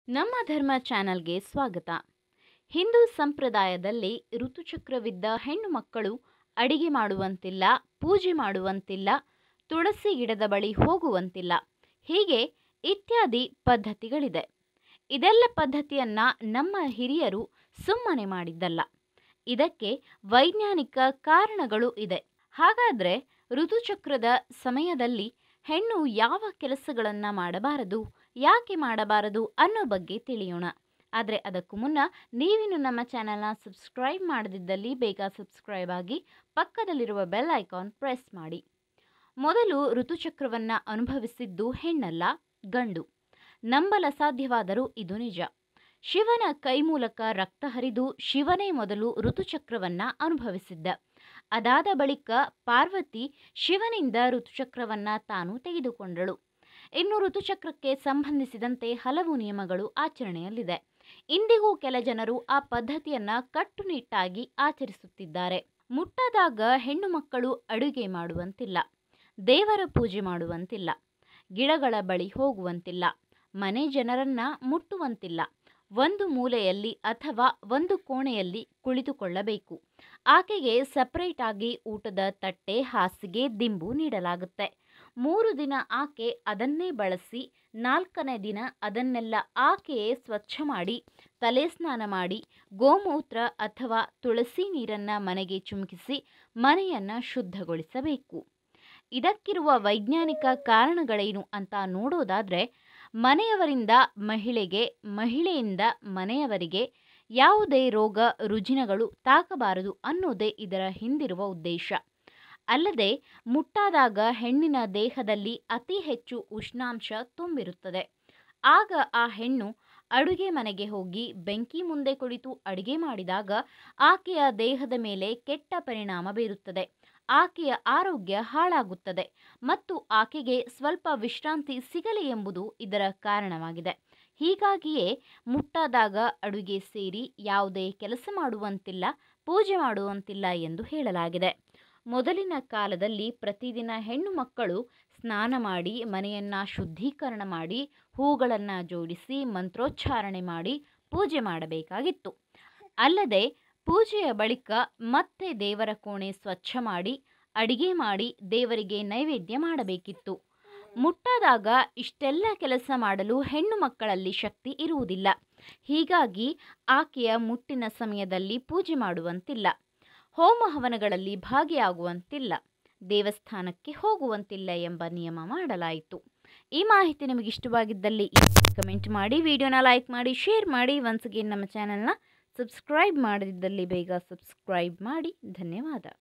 ನಮ್ಮ ಧರ್ಮ ಚಾನಲ್ಗೆ ಸ್ವಾಗತ ಹಿಂದೂ ಸಂಪ್ರದಾಯದಲ್ಲಿ ಋತುಚಕ್ರವಿದ್ದ ಹೆಣ್ಣು ಮಕ್ಕಳು ಅಡಿಗೆ ಮಾಡುವಂತಿಲ್ಲ ಪೂಜೆ ಮಾಡುವಂತಿಲ್ಲ ತುಳಸಿ ಗಿಡದ ಬಳಿ ಹೋಗುವಂತಿಲ್ಲ ಹೀಗೆ ಇತ್ಯಾದಿ ಪದ್ಧತಿಗಳಿದೆ ಇದೆಲ್ಲ ಪದ್ಧತಿಯನ್ನ ನಮ್ಮ ಹಿರಿಯರು ಸುಮ್ಮನೆ ಮಾಡಿದ್ದಲ್ಲ ಇದಕ್ಕೆ ವೈಜ್ಞಾನಿಕ ಕಾರಣಗಳು ಇದೆ ಹಾಗಾದ್ರೆ ಋತುಚಕ್ರದ ಸಮಯದಲ್ಲಿ ಹೆಣ್ಣು ಯಾವ ಕೆಲಸಗಳನ್ನು ಮಾಡಬಾರದು ಯಾಕೆ ಮಾಡಬಾರದು ಅನ್ನೋ ಬಗ್ಗೆ ತಿಳಿಯೋಣ ಆದರೆ ಅದಕ್ಕೂ ಮುನ್ನ ನೀವಿನ್ನು ನಮ್ಮ ಚಾನಲ್ನ ಸಬ್ಸ್ಕ್ರೈಬ್ ಮಾಡದಿದ್ದಲ್ಲಿ ಬೇಗ ಸಬ್ಸ್ಕ್ರೈಬ್ ಆಗಿ ಪಕ್ಕದಲ್ಲಿರುವ ಬೆಲ್ ಐಕಾನ್ ಪ್ರೆಸ್ ಮಾಡಿ ಮೊದಲು ಋತುಚಕ್ರವನ್ನು ಅನುಭವಿಸಿದ್ದು ಹೆಣ್ಣಲ್ಲ ಗಂಡು ನಂಬಲ ಸಾಧ್ಯವಾದರೂ ಇದು ನಿಜ ಶಿವನ ಕೈ ಮೂಲಕ ರಕ್ತ ಹರಿದು ಶಿವನೇ ಮೊದಲು ಋತುಚಕ್ರವನ್ನ ಅನುಭವಿಸಿದ್ದ ಅದಾದ ಬಳಿಕ ಪಾರ್ವತಿ ಶಿವನಿಂದ ಋತುಚಕ್ರವನ್ನ ತಾನು ತೆಗೆದುಕೊಂಡಳು ಇನ್ನು ಋತುಚಕ್ರಕ್ಕೆ ಸಂಬಂಧಿಸಿದಂತೆ ಹಲವು ನಿಯಮಗಳು ಆಚರಣೆಯಲ್ಲಿದೆ ಇಂದಿಗೂ ಕೆಲ ಜನರು ಆ ಪದ್ಧತಿಯನ್ನ ಕಟ್ಟುನಿಟ್ಟಾಗಿ ಆಚರಿಸುತ್ತಿದ್ದಾರೆ ಮುಟ್ಟದಾಗ ಹೆಣ್ಣು ಮಕ್ಕಳು ಅಡುಗೆ ಮಾಡುವಂತಿಲ್ಲ ದೇವರ ಪೂಜೆ ಮಾಡುವಂತಿಲ್ಲ ಗಿಡಗಳ ಬಳಿ ಹೋಗುವಂತಿಲ್ಲ ಮನೆ ಜನರನ್ನ ಮುಟ್ಟುವಂತಿಲ್ಲ ಒಂದು ಮೂಲೆಯಲ್ಲಿ ಅಥವಾ ಒಂದು ಕೋಣೆಯಲ್ಲಿ ಕುಳಿತುಕೊಳ್ಳಬೇಕು ಆಕೆಗೆ ಸಪರೇಟ್ ಆಗಿ ಊಟದ ತಟ್ಟೆ ಹಾಸಿಗೆ ದಿಂಬು ನೀಡಲಾಗುತ್ತೆ ಮೂರು ದಿನ ಆಕೆ ಅದನ್ನೇ ಬಳಸಿ ನಾಲ್ಕನೇ ದಿನ ಅದನ್ನೆಲ್ಲ ಆಕೆಯೇ ಸ್ವಚ್ಛ ಮಾಡಿ ತಲೆ ಸ್ನಾನ ಮಾಡಿ ಗೋಮೂತ್ರ ಅಥವಾ ತುಳಸಿ ನೀರನ್ನ ಮನೆಗೆ ಚುಮುಕಿಸಿ ಮನೆಯನ್ನ ಶುದ್ಧಗೊಳಿಸಬೇಕು ಇದಕ್ಕಿರುವ ವೈಜ್ಞಾನಿಕ ಕಾರಣಗಳೇನು ಅಂತ ನೋಡೋದಾದ್ರೆ ಮನೆಯವರಿಂದ ಮಹಿಳೆಗೆ ಮಹಿಳೆಯಿಂದ ಮನೆಯವರಿಗೆ ಯಾವುದೇ ರೋಗ ರುಜಿನಗಳು ತಾಕಬಾರದು ಅನ್ನೋದೇ ಇದರ ಹಿಂದಿರುವ ಉದ್ದೇಶ ಅಲ್ಲದೆ ಮುಟ್ಟಾದಾಗ ಹೆಣ್ಣಿನ ದೇಹದಲ್ಲಿ ಅತಿ ಹೆಚ್ಚು ಉಷ್ಣಾಂಶ ತುಂಬಿರುತ್ತದೆ ಆಗ ಆ ಹೆಣ್ಣು ಅಡುಗೆ ಮನೆಗೆ ಹೋಗಿ ಬೆಂಕಿ ಮುಂದೆ ಕುಳಿತು ಅಡುಗೆ ಮಾಡಿದಾಗ ಆಕೆಯ ದೇಹದ ಮೇಲೆ ಕೆಟ್ಟ ಪರಿಣಾಮ ಬೀರುತ್ತದೆ ಆಕೆಯ ಆರೋಗ್ಯ ಹಾಳಾಗುತ್ತದೆ ಮತ್ತು ಆಕೆಗೆ ಸ್ವಲ್ಪ ವಿಶ್ರಾಂತಿ ಸಿಗಲಿ ಎಂಬುದು ಇದರ ಕಾರಣವಾಗಿದೆ ಹೀಗಾಗಿಯೇ ಮುಟ್ಟಾದಾಗ ಅಡುಗೆ ಸೇರಿ ಯಾವುದೇ ಕೆಲಸ ಮಾಡುವಂತಿಲ್ಲ ಪೂಜೆ ಮಾಡುವಂತಿಲ್ಲ ಎಂದು ಹೇಳಲಾಗಿದೆ ಮೊದಲಿನ ಕಾಲದಲ್ಲಿ ಪ್ರತಿದಿನ ಹೆಣ್ಣು ಮಕ್ಕಳು ಸ್ನಾನ ಮಾಡಿ ಮನೆಯನ್ನ ಶುದ್ಧೀಕರಣ ಮಾಡಿ ಹೂಗಳನ್ನು ಜೋಡಿಸಿ ಮಂತ್ರೋಚ್ಚಾರಣೆ ಮಾಡಿ ಪೂಜೆ ಮಾಡಬೇಕಾಗಿತ್ತು ಅಲ್ಲದೆ ಪೂಜೆಯ ಬಳಿಕ ಮತ್ತೆ ದೇವರ ಕೋಣೆ ಸ್ವಚ್ಛ ಮಾಡಿ ಅಡಿಗೆ ಮಾಡಿ ದೇವರಿಗೆ ನೈವೇದ್ಯ ಮಾಡಬೇಕಿತ್ತು ಮುಟ್ಟಾದಾಗ ಇಷ್ಟೆಲ್ಲ ಕೆಲಸ ಮಾಡಲು ಹೆಣ್ಣು ಮಕ್ಕಳಲ್ಲಿ ಶಕ್ತಿ ಇರುವುದಿಲ್ಲ ಹೀಗಾಗಿ ಆಕೆಯ ಮುಟ್ಟಿನ ಸಮಯದಲ್ಲಿ ಪೂಜೆ ಮಾಡುವಂತಿಲ್ಲ ಹೋಮ ಹವನಗಳಲ್ಲಿ ಭಾಗಿಯಾಗುವಂತಿಲ್ಲ ದೇವಸ್ಥಾನಕ್ಕೆ ಹೋಗುವಂತಿಲ್ಲ ಎಂಬ ನಿಯಮ ಮಾಡಲಾಯಿತು ಈ ಮಾಹಿತಿ ನಿಮಗೆ ಇಷ್ಟವಾಗಿದ್ದಲ್ಲಿ ಕಮೆಂಟ್ ಮಾಡಿ ವಿಡಿಯೋನ ಲೈಕ್ ಮಾಡಿ ಶೇರ್ ಮಾಡಿ ಒನ್ಸ್ ಅಗೇನ್ ನಮ್ಮ ಚಾನಲ್ನ ಸಬ್ಸ್ಕ್ರೈಬ್ ಮಾಡದಿದ್ದಲ್ಲಿ ಬೇಗ ಸಬ್ಸ್ಕ್ರೈಬ್ ಮಾಡಿ ಧನ್ಯವಾದ